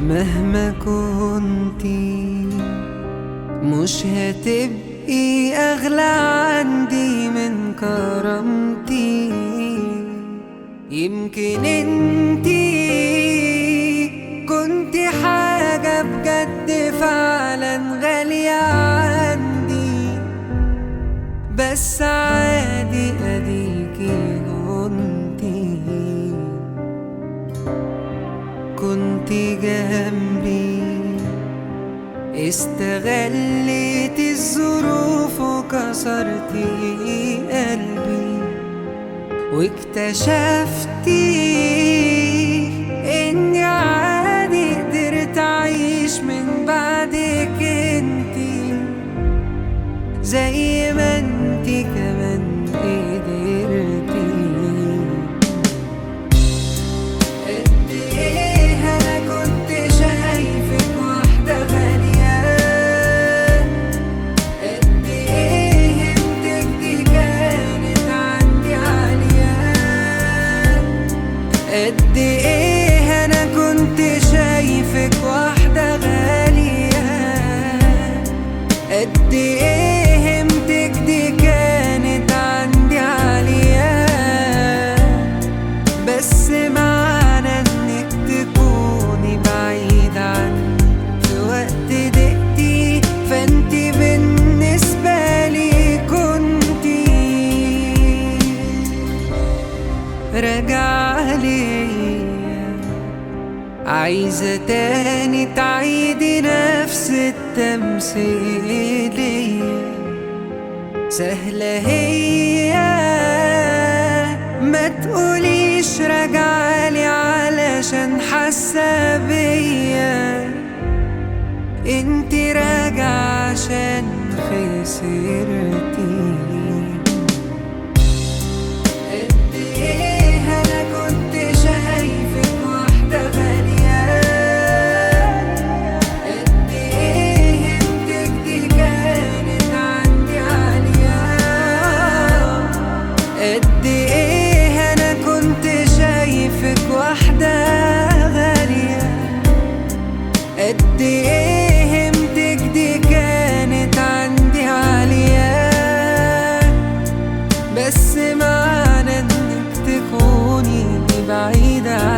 مهما كنتي مش هتبقي أغلى عندي من كرامتي يمكن انتي كنت حاجة بجد فعلا غالية عندي بس عادي اديكي هونتي كنت جنبي استغليت الظروف وكسرتي قلبي واكتشفتي اني عادي قدرت اعيش من بعدك انتي زي ما انتي كمان قدرتي قد ايه انا كنت شايفك واحدة غالية قد ايه همتك دي كانت عندي عالية قد ايه انا كنت شايفك واحدة غالية قد ايه همتك دي كانت عندي عالية بس معنى انك تكوني بعيد عني في وقت ضيقتي فانتي بالنسبة لي كنتي راجعة ليا عايزة تاني تعيدي نفس التمثيلية سهلة هي ما تقوليش راجعالي علشان حاسة بيا انتي راجعة عشان خسرتي قد ايه انا كنت شايفك واحدة غالية قد ايه همتك دي كانت عندي عالية قد ايه انا كنت شايفك واحدة غالية قد ايه همتك دي كانت عندي عالية بس معنى انك تكوني بعيدة